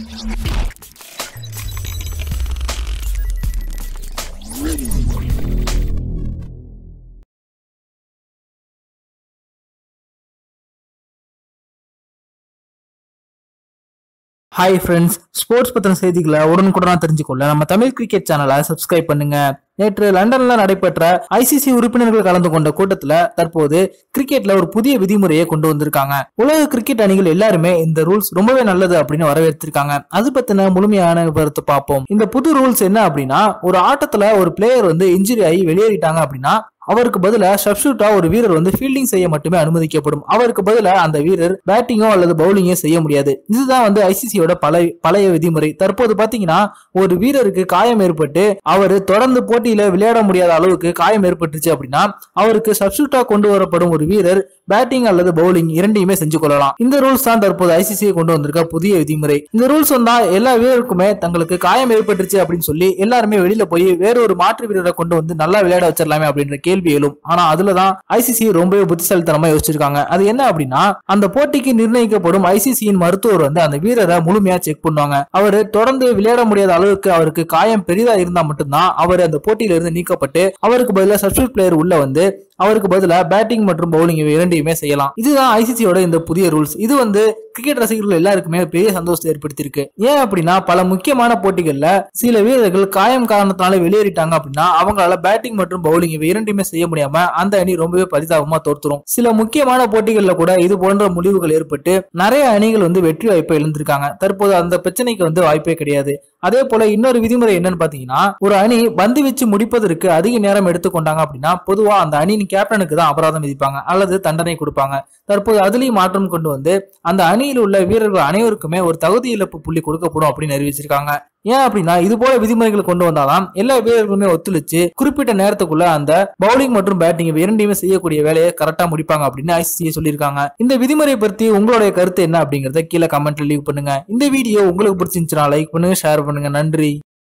hi friends sports பத்தின செய்திகளை உடனுக்குடனா தெரிஞ்சுக்கொள்ள நம்ம தமிழ் கிரிக்கெட் சேனலை சப்ஸ்கிரைப் பண்ணுங்க நேற்று லண்டன்ல நடைபெற்ற ஐசிசி உறுப்பினர்கள் கலந்து கொண்ட கூட்டத்துல தற்போது கிரிக்கெட்ல ஒரு புதிய விதிமுறையை கொண்டு வந்திருக்காங்க உலக கிரிக்கெட் அணிகள் எல்லாருமே இந்த ரூல்ஸ் ரொம்பவே நல்லது அப்படின்னு வரவேற்றிருக்காங்க அது பத்தின முழுமையான விவரத்தை பார்ப்போம் இந்த புது ரூல்ஸ் என்ன அப்படின்னா ஒரு ஆட்டத்துல ஒரு பிளேயர் வந்து இன்ஜுரி ஆகி வெளியேறிட்டாங்க அப்படின்னா அவருக்கு பதிலா சப்ஸ்டியூட்டா ஒரு வீரர் வந்து ஃபீல்டிங் செய்ய மட்டுமே அனுமதிக்கப்படும் அவருக்கு பதிலா அந்த வீரர் பேட்டிங்கோ அல்லது பவுலிங்கோ செய்ய முடியாது இதுதான் வந்து ஐசிசியோட பழைய பழைய விதிமுறை தற்போது பாத்தீங்கன்னா ஒரு வீரருக்கு காயம் ஏற்பட்டு அவர் தொடர்ந்து போட்டியில விளையாட முடியாத அளவுக்கு காயம் ஏற்பட்டுச்சு அப்படின்னா அவருக்கு சப்ஸ்டியூட்டா கொண்டு வரப்படும் ஒரு வீரர் பேட்டிங் அல்லது பவுலிங் இரண்டையுமே செஞ்சு கொள்ளலாம் இந்த ரூல்ஸ் தான் தற்போது ஐசிசி கொண்டு வந்திருக்க புதிய விதிமுறை இந்த ரூல்ஸ் வந்தா எல்லா வீரருக்குமே தங்களுக்கு காயம் ஏற்பட்டுருச்சு அப்படின்னு சொல்லி எல்லாருமே வெளியில போய் வேற ஒரு மாற்று வீரரை கொண்டு வந்து நல்லா விளையாட வச்சிடலாமே அப்படின்ற கேள்வி எழும் ஆனா அதுலதான் ஐசிசி ரொம்பவே புத்திசாலித்தனமா யோசிச்சிருக்காங்க அது என்ன அப்படின்னா அந்த போட்டிக்கு நிர்ணயிக்கப்படும் ஐசிசியின் மருத்துவர் வந்து அந்த வீரரை முழுமையா செக் பண்ணுவாங்க அவரு தொடர்ந்து விளையாட முடியாத அளவுக்கு அவருக்கு காயம் பெரிதா இருந்தா மட்டும்தான் அவர் அந்த போட்டியில இருந்து நீக்கப்பட்டு அவருக்கு பதிலாக சப்ஸ்டியூட் பிளேயர் உள்ள வந்து அவருக்கு பதிலா பேட்டிங் மற்றும் பவுலிங் இவை இரண்டையுமே செய்யலாம் இதுதான் ஐசிசியோட இந்த புதிய ரூல்ஸ் இது வந்து கிரிக்கெட் ரசிகர்கள் எல்லாருக்குமே பெரிய சந்தோஷத்தை ஏற்படுத்தியிருக்கு ஏன் அப்படின்னா பல முக்கியமான போட்டிகள்ல சில வீரர்கள் காயம் காரணத்தினால வெளியேறிட்டாங்க அப்படின்னா அவங்களால பேட்டிங் மற்றும் பவுலிங் இவை இரண்டையுமே செய்ய முடியாம அந்த அணி ரொம்பவே பரிதாபமா தோற்றுரும் சில முக்கியமான போட்டிகள்ல கூட இது போன்ற முடிவுகள் ஏற்பட்டு நிறைய அணிகள் வந்து வெற்றி வாய்ப்பை இழந்திருக்காங்க தற்போது அந்த பிரச்சனைக்கு வந்து வாய்ப்பே கிடையாது அதே போல இன்னொரு விதிமுறை என்னன்னு பாத்தீங்கன்னா ஒரு அணி பந்து வச்சு முடிப்பதற்கு அதிக நேரம் எடுத்துக்கொண்டாங்க அப்படின்னா பொதுவா அந்த அணியின் கேப்டனுக்கு தான் அபராதம் விதிப்பாங்க அல்லது தண்டனை கொடுப்பாங்க தற்போது அதுலயும் மாற்றம் கொண்டு வந்து அந்த அணியில் உள்ள வீரர்கள் அனைவருக்குமே ஒரு தகுதி இழப்பு புள்ளி கொடுக்கப்படும் அப்படின்னு அறிவிச்சிருக்காங்க ஏன் அப்படின்னா இது போல விதிமுறைகள் கொண்டு வந்தாதான் எல்லா வீரர்களுமே ஒத்துழைச்சு குறிப்பிட்ட நேரத்துக்குள்ள அந்த பவுலிங் மற்றும் பேட்டிங் இரண்டையுமே செய்யக்கூடிய வேலையை கரெக்டா முடிப்பாங்க அப்படின்னு ஐசிசி சொல்லியிருக்காங்க இந்த விதிமுறை பத்தி உங்களுடைய கருத்து என்ன அப்படிங்கறத கீழே கமெண்ட்ல லீவ் பண்ணுங்க இந்த வீடியோ உங்களுக்கு பிடிச்சிருந்துச்சுன்னா லைக் பண்ணுங்க ஷேர் பண்ணுங்க நன்றி